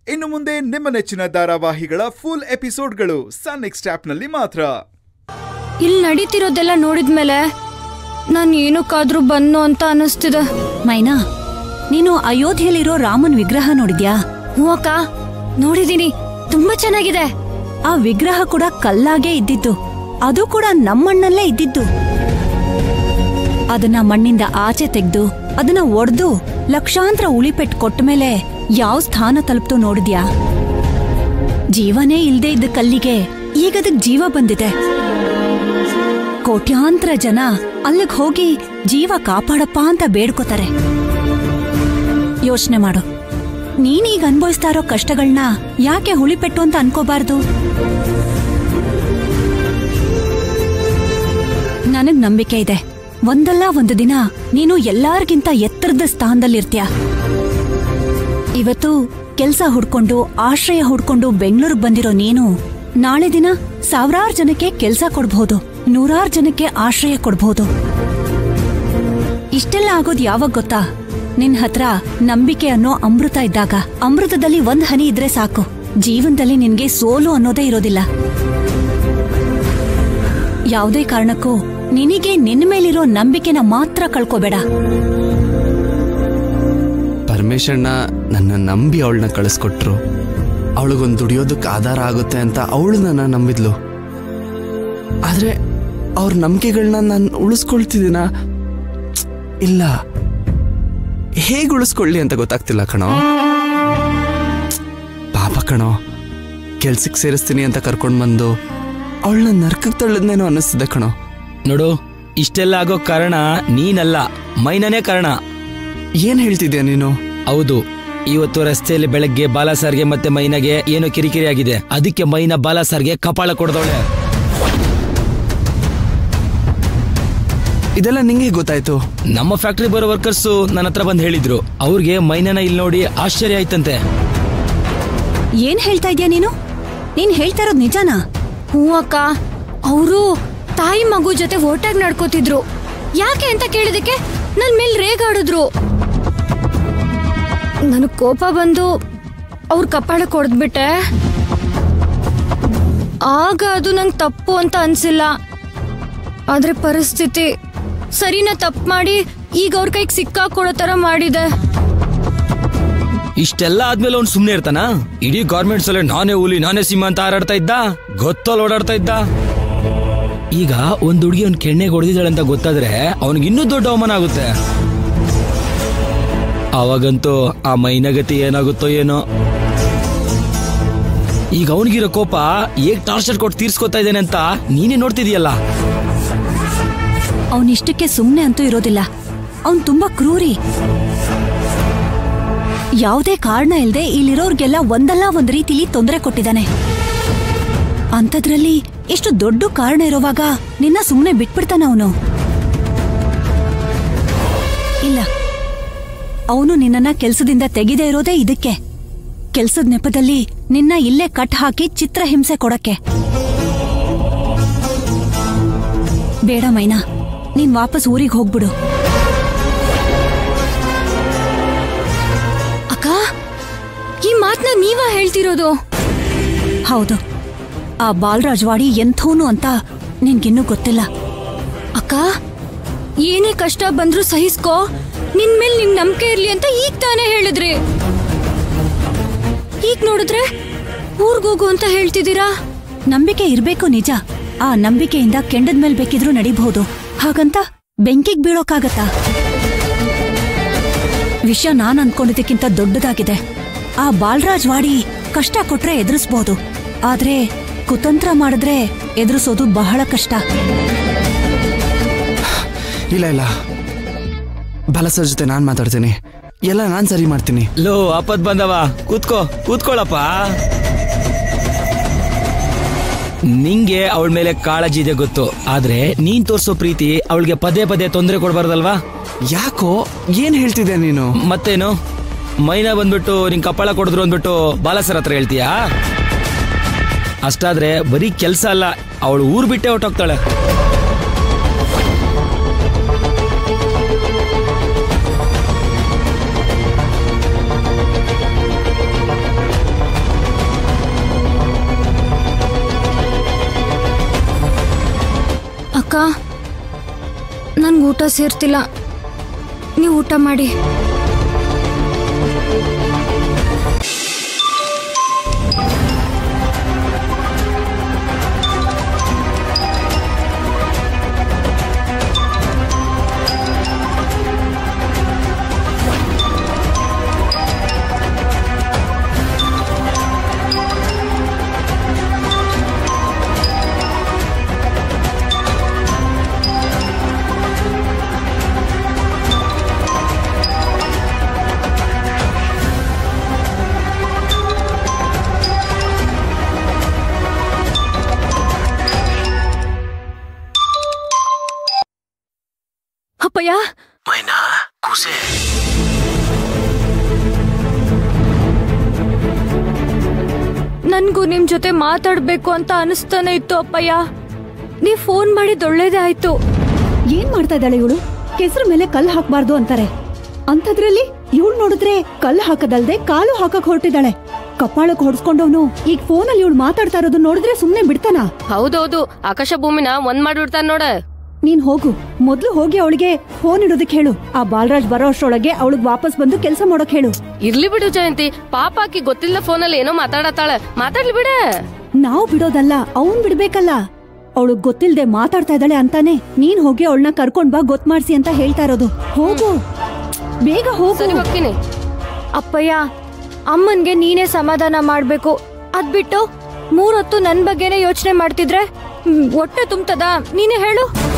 ಇನ್ನು ಮುಂದೆ ನಿಮ್ಮ ನೆಚ್ಚಿನ ಧಾರಾವಾಹಿಗಳ ಫುಲ್ ಎಪಿಸೋಡ್ಗಳು ಸನ್ ನೆಕ್ಸ್ಟ್ ಆಪ್ನಲ್ಲಿ ಮಾತ್ರ ಇಲ್ಲಿ ನಡೀತಿರೋದೆಲ್ಲ ನೋಡಿದ್ಮೇಲೆ ನಾನು ಏನಕ್ಕಾದ್ರೂ ಬನ್ನೋ ಅಂತ ಅನಿಸ್ತಿದೆ ಮೈನಾ ನೀನು ಅಯೋಧ್ಯೆಯಲ್ಲಿರೋ ರಾಮನ್ ವಿಗ್ರಹ ನೋಡಿದ್ಯಾ ಹ್ಞೂ ಅಕ್ಕ ನೋಡಿದೀನಿ ತುಂಬಾ ಚೆನ್ನಾಗಿದೆ ಆ ವಿಗ್ರಹ ಕೂಡ ಕಲ್ಲಾಗೇ ಇದ್ದಿದ್ದು ಅದು ಕೂಡ ನಮ್ಮಣ್ಣಲ್ಲೇ ಇದ್ದಿದ್ದು ಅದನ್ನ ಮಣ್ಣಿಂದ ಆಚೆ ತೆಗ್ದು ಅದನ್ನ ಒಡ್ದು ಲಕ್ಷಾಂತರ ಉಳಿಪೆಟ್ ಕೊಟ್ಟ ಮೇಲೆ ಯಾವ ಸ್ಥಾನ ತಲುಪ್ತು ನೋಡಿದ್ಯಾ ಜೀವನೇ ಇಲ್ದೇ ಇದ್ದ ಕಲ್ಲಿಗೆ ಈಗದಕ್ ಜೀವ ಬಂದಿದೆ ಕೋಟ್ಯಾಂತರ ಜನ ಅಲ್ಲಿಗ್ ಹೋಗಿ ಜೀವ ಕಾಪಾಡಪ್ಪ ಅಂತ ಬೇಡ್ಕೋತಾರೆ ಯೋಚನೆ ಮಾಡು ನೀನೀಗ ಅನ್ಭವಿಸ್ತಾ ಇರೋ ಕಷ್ಟಗಳನ್ನ ಯಾಕೆ ಹುಳಿಪೆಟ್ಟು ಅಂತ ಅನ್ಕೋಬಾರ್ದು ನನಗ್ ನಂಬಿಕೆ ಇದೆ ಒಂದಲ್ಲ ಒಂದು ದಿನ ನೀನು ಎಲ್ಲಾರ್ಗಿಂತ ಎತ್ತರದ ಸ್ಥಾನದಲ್ಲಿರ್ತೀಯ ಇವತ್ತು ಕೆಲ್ಸ ಹುಡ್ಕೊಂಡು ಆಶ್ರಯ ಹುಡ್ಕೊಂಡು ಬೆಂಗಳೂರಿಗೆ ಬಂದಿರೋ ನೀನು ನಾಳೆ ದಿನ ಸಾವಿರಾರು ಜನಕ್ಕೆ ಕೆಲ್ಸ ಕೊಡ್ಬಹುದು ನೂರಾರು ಜನಕ್ಕೆ ಆಶ್ರಯ ಕೊಡ್ಬಹುದು ಇಷ್ಟೆಲ್ಲ ಆಗೋದ್ ಯಾವಾಗ ಗೊತ್ತಾ ನಿನ್ ಹತ್ರ ನಂಬಿಕೆ ಅನ್ನೋ ಅಮೃತ ಇದ್ದಾಗ ಅಮೃತದಲ್ಲಿ ಒಂದ್ ಹನಿ ಇದ್ರೆ ಸಾಕು ಜೀವನದಲ್ಲಿ ನಿನ್ಗೆ ಸೋಲು ಅನ್ನೋದೇ ಇರೋದಿಲ್ಲ ಯಾವುದೇ ಕಾರಣಕ್ಕೂ ನಿನಗೆ ನಿನ್ ಮೇಲಿರೋ ನಂಬಿಕೆನ ಮಾತ್ರ ಕಳ್ಕೋಬೇಡ ಪರಮೇಶಣ್ಣ ನನ್ನ ನಂಬಿ ಅವಳನ್ನ ಕಳಿಸ್ಕೊಟ್ರು ಅವಳಿಗೊಂದು ದುಡಿಯೋದಕ್ಕೆ ಆಧಾರ ಆಗುತ್ತೆ ಅಂತ ಅವಳು ನನ್ನ ನಂಬಿದ್ಲು ಆದ್ರೆ ಅವ್ರ ನಂಬಿಕೆಗಳನ್ನ ನಾನು ಉಳಿಸ್ಕೊಳ್ತಿದ್ದೀನ ಇಲ್ಲ ಹೇಗೆ ಉಳಿಸ್ಕೊಳ್ಳಿ ಅಂತ ಗೊತ್ತಾಗ್ತಿಲ್ಲ ಕಣೋ ಪಾಪ ಕಣೋ ಕೆಲ್ಸಕ್ಕೆ ಸೇರಿಸ್ತೀನಿ ಅಂತ ಕರ್ಕೊಂಡು ಬಂದು ಅವಳನ್ನ ನರ್ಕಕ್ಕೆ ತಳ್ಳದ್ನೇನೋ ಅನ್ನಿಸ್ತಿದೆ ಕಣೋ ನೋಡು ಇಷ್ಟೆಲ್ಲ ಆಗೋ ಕಾರಣ ನೀನಲ್ಲ ಮೈನನೇ ಕಾರಣ ಏನ್ ಹೇಳ್ತಿದ್ಯಾ ನೀನು ಹೌದು ಇವತ್ತು ರಸ್ತೆಯಲ್ಲಿ ಬೆಳಗ್ಗೆ ಬಾಲಾಸಾರ್ಗೆ ಮತ್ತೆ ಮೈನಗೆ ಏನೋ ಕಿರಿಕಿರಿ ಆಗಿದೆ ಅದಕ್ಕೆ ಮೈನ ಬಾಲಾಸಾರ್ಗೆ ಕಪಾಳ ಕೊಡ್ದವಳೆ ಇದೆಲ್ಲ ನಿಂಗೆ ಗೊತ್ತಾಯ್ತು ನಮ್ಮ ಫ್ಯಾಕ್ಟ್ರಿ ಬರೋ ವರ್ಕರ್ಸ್ ನನ್ನ ಹತ್ರ ಬಂದು ಹೇಳಿದ್ರು ಅವ್ರಿಗೆ ಮೈನನ ಇಲ್ಲಿ ನೋಡಿ ಆಶ್ಚರ್ಯ ಆಯ್ತಂತೆ ಏನ್ ಹೇಳ್ತಾ ಇದ್ಯಾ ನೀನು ನೀನ್ ಹೇಳ್ತಾ ಇರೋದ್ ನಿಜನಾ ಹ್ಞೂ ಅಕ್ಕ ಅವರು ತಾಯಿ ಮಗು ಜೊತೆ ಒಟ್ಟಾಗಿ ನಡ್ಕೋತಿದ್ರು ಯಾಕೆ ಅಂತ ಕೇಳಿದಕ್ಕೆ ನನ್ ಮೇಲ್ ರೇಗಾಡಿದ್ರು ನನಗ್ ಕೋಪ ಬಂದು ಅವ್ರ ಕಪಾಳ ಕೊಡ್ದ್ಬಿಟ್ಟೆ ಆಗ ಅದು ನಂಗೆ ತಪ್ಪು ಅಂತ ಅನ್ಸಿಲ್ಲ ಆದ್ರೆ ಪರಿಸ್ಥಿತಿ ಸರಿನ ತಪ್ಪು ಮಾಡಿ ಈಗ ಅವ್ರ ಕೈಗೆ ಸಿಕ್ಕಾಕೊಡೋ ತರ ಮಾಡಿದೆ ಇಷ್ಟೆಲ್ಲ ಆದ್ಮೇಲೆ ಅವ್ನು ಸುಮ್ನೆ ಇರ್ತಾನ ಇಡೀ ಗಾರ್ಮೆಂಟ್ಸ್ ಅಲ್ಲೇ ನಾನೇ ಹುಲಿ ನಾನೇ ಸಿಂಹ ಅಂತ ಹಾರಾಡ್ತಾ ಇದ್ದ ಗೊತ್ತಲ್ಲಿ ಓಡಾಡ್ತಾ ಇದ್ದ ಈಗ ಒಂದ್ ಹುಡುಗಿ ಅವ್ನ್ ಕೆಣ್ಣೆಗೆ ಹೊಡೆದಿದ್ದಾಳೆ ಅಂತ ಗೊತ್ತಾದ್ರೆ ಅವನಿಗೆ ಇನ್ನೂ ದೊಡ್ಡ ಅವಮಾನ ಆಗುತ್ತೆ ಅವಾಗಂತೂ ಆ ಮೈನಗತಿ ಏನಾಗುತ್ತೋ ಏನೋ ಈಗ ಅವನಿಗಿರೋ ಕೋಪ ಹೇಗ್ ಟಾರ್ಚರ್ ಕೊಟ್ಟು ತೀರ್ಸ್ಕೊತಾ ಇದ್ದೇನೆ ಅಂತ ನೀನೇ ನೋಡ್ತಿದೀಯಲ್ಲ ಅವನಿಷ್ಟಕ್ಕೆ ಸುಮ್ನೆ ಅಂತೂ ಇರೋದಿಲ್ಲ ಅವನ್ ತುಂಬಾ ಕ್ರೂರಿ ಯಾವುದೇ ಕಾರಣ ಇಲ್ದೆ ಇಲ್ಲಿರೋರ್ಗೆಲ್ಲ ಒಂದಲ್ಲ ಒಂದ್ ರೀತಿಲಿ ತೊಂದರೆ ಕೊಟ್ಟಿದ್ದಾನೆ ಅಂಥದ್ರಲ್ಲಿ ಇಷ್ಟು ದೊಡ್ಡ ಕಾರಣ ಇರುವಾಗ ನಿನ್ನ ಸುಮ್ನೆ ಬಿಟ್ಬಿಡ್ತಾನ ಅವನು ಇಲ್ಲ ಅವನು ನಿನ್ನನ್ನ ಕೆಲ್ಸದಿಂದ ತೆಗೆದೇ ಇರೋದೇ ಇದಕ್ಕೆ ಕೆಲ್ಸದ ನೆಪದಲ್ಲಿ ನಿನ್ನ ಇಲ್ಲೇ ಕಟ್ ಹಾಕಿ ಚಿತ್ರಹಿಂಸೆ ಕೊಡಕ್ಕೆ ಬೇಡ ಮೈನಾ ನೀನ್ ವಾಪಸ್ ಊರಿಗೆ ಹೋಗ್ಬಿಡು ಅಕ್ಕ ಈ ಮಾತನ್ನ ನೀವ ಹೇಳ್ತಿರೋದು ಹೌದು ಆ ಬಾಲರಾಜ್ವಾಡಿ ಎಂಥೋನು ಅಂತ ನಿನ್ಗಿನ್ನೂ ಗೊತ್ತಿಲ್ಲ ಅಕ್ಕ ಏನೇ ಕಷ್ಟ ಬಂದ್ರೂ ಸಹಿಸ್ಕೋ ನಿನ್ ಮೇಲೆ ನಿನ್ ನಂಬಿಕೆ ಇರ್ಲಿ ಅಂತ ಈಗ ತಾನೇ ಹೇಳಿದ್ರಿ ಈಗ ನೋಡಿದ್ರೆ ಊರ್ಗೋಗು ಅಂತ ಹೇಳ್ತಿದ್ದೀರಾ ನಂಬಿಕೆ ಇರ್ಬೇಕು ನಿಜ ಆ ನಂಬಿಕೆಯಿಂದ ಕೆಂಡದ ಮೇಲ್ ಬೇಕಿದ್ರೂ ನಡಿಬಹುದು ಹಾಗಂತ ಬೆಂಕಿಗ್ ಬೀಳೋಕಾಗತ್ತಾ ವಿಷಯ ನಾನ್ ಅನ್ಕೊಂಡಿದ್ದಕ್ಕಿಂತ ದೊಡ್ಡದಾಗಿದೆ ಆ ಬಾಲರಾಜ್ ವಾಡಿ ಕಷ್ಟ ಕೊಟ್ರೆ ಎದುರಿಸ್ಬೋದು ಆದ್ರೆ ಕುತಂತ್ರ ಮಾಡಿದ್ರೆ ಎದುರಿಸೋದು ಬಹಳ ಕಷ್ಟ ಇಲ್ಲ ಇಲ್ಲ ಬಾಲಸರ್ ಜೊತೆ ನಾನು ಮಾತಾಡ್ತೀನಿ ಎಲ್ಲ ನಾನು ಸರಿ ಮಾಡ್ತೀನಿ ಲೋ ಆಪತ್ ಬಂದವ ಕೂತ್ಕೋ ಕೂತ್ಕೊಳ್ಳಪ್ಪ ನಿಂಗೆ ಅವಳ ಮೇಲೆ ಕಾಳಜಿ ಇದೆ ಗೊತ್ತು ಆದ್ರೆ ನೀನ್ ತೋರ್ಸೋ ಪ್ರೀತಿ ಅವಳಿಗೆ ಪದೇ ಪದೇ ತೊಂದರೆ ಕೊಡ್ಬಾರ್ದಲ್ವಾ ಯಾಕೋ ಏನ್ ಹೇಳ್ತಿದ್ಯಾ ನೀನು ಮತ್ತೇನು ಮೈನಾ ಬಂದ್ಬಿಟ್ಟು ನಿಂಗ್ ಕಪಾಳ ಕೊಡಿದ್ರು ಅಂದ್ಬಿಟ್ಟು ಬಾಲಸರ್ ಹತ್ರ ಹೇಳ್ತೀಯಾ ಅಷ್ಟಾದ್ರೆ ಬರೀ ಕೆಲ್ಸ ಅಲ್ಲ ಅವಳು ಊರ್ ಬಿಟ್ಟೆ ಹೊಟ್ಟೋಗ್ತಾಳೆ ಊಟ ಸೇರ್ತಿಲ್ಲ ನೀವು ಊಟ ಮಾಡಿ ಅಪ್ಪಯ್ಯ ಮೈನಾ ಕೂಸೆ ನನ್ಗೂ ನಿಮ್ ಜೊತೆ ಮಾತಾಡ್ಬೇಕು ಅಂತ ಅನಿಸ್ತಾನೆ ಇತ್ತು ಅಪ್ಪಯ್ಯ ನೀವ್ ಫೋನ್ ಮಾಡಿದ್ ಒಳ್ಳೇದೇ ಆಯ್ತು ಏನ್ ಮಾಡ್ತಾ ಇದ್ದಾಳೆ ಇವಳು ಕೆಸರು ಮೇಲೆ ಕಲ್ಲು ಹಾಕ್ಬಾರ್ದು ಅಂತಾರೆ ಅಂಥದ್ರಲ್ಲಿ ಇವಳು ನೋಡಿದ್ರೆ ಕಲ್ಲು ಹಾಕದಲ್ದೆ ಕಾಲು ಹಾಕಕ್ ಹೊರಟಿದ್ದಾಳೆ ಕಪಾಳಕ್ ಹೊಡ್ಸ್ಕೊಂಡವನು ಈಗ ಫೋನಲ್ಲಿ ಇವಳು ಮಾತಾಡ್ತಾ ಇರೋದು ನೋಡಿದ್ರೆ ಸುಮ್ನೆ ಬಿಡ್ತಾನ ಹೌದೌದು ಆಕಾಶ ಭೂಮಿನ ಒಂದ್ ಮಾಡ್ಬಿಡ್ತಾನ ನೋಡ ನೀನ್ ಹೋಗು ಮೊದ್ಲು ಹೋಗಿ ಅವಳಿಗೆ ಫೋನ್ ಇಡೋದಕ್ ಹೇಳು ಆ ಬಾಲರಾಜ್ ಬರೋ ಅಷ್ಟ್ರೊಳಗೆ ಅವಳಿಗೆ ವಾಪಸ್ ಬಂದು ಕೆಲಸ ಮಾಡೋಕ್ ಹೇಳು ಇರ್ಲಿ ಬಿಡು ಜಯಂತಿ ಪಾಪ ಆಕಿ ಗೊತ್ತಿಲ್ಲ ಫೋನಲ್ಲಿ ಏನೋ ಮಾತಾಡತ್ತಾಳ ಮಾತಾಡ್ಲಿ ಬಿಡ ನಾವು ಬಿಡೋದಲ್ಲ ಅವನ್ ಬಿಡ್ಬೇಕಲ್ಲ ಅವಳು ಗೊತ್ತಿಲ್ದೆ ಮಾತಾಡ್ತಾ ಇದ್ದಾಳೆ ಅಂತಾನೆ ನೀನ್ ಹೋಗಿ ಅವಳನ್ನ ಕರ್ಕೊಂಡ್ ಬಾ ಗೊತ್ ಮಾಡ್ಸಿ ಅಂತ ಹೇಳ್ತಾ ಇರೋದು ಹೋಗು ಬೇಗ ಹೋಗು ಸರಿ ಹೋಗ್ತೀನಿ ಅಪ್ಪಯ್ಯ ಅಮ್ಮನ್ಗೆ ನೀನೇ ಸಮಾಧಾನ ಮಾಡ್ಬೇಕು ಅದ್ಬಿಟ್ಟು ಮೂರೊತ್ತು ನನ್ ಬಗ್ಗೆನೇ ಯೋಚನೆ ಮಾಡ್ತಿದ್ರೆ ಹ್ಮ್, ಹೊಟ್ಟೆ ತುಂಬ್ತದ ನೀನೇ ಹೇಳು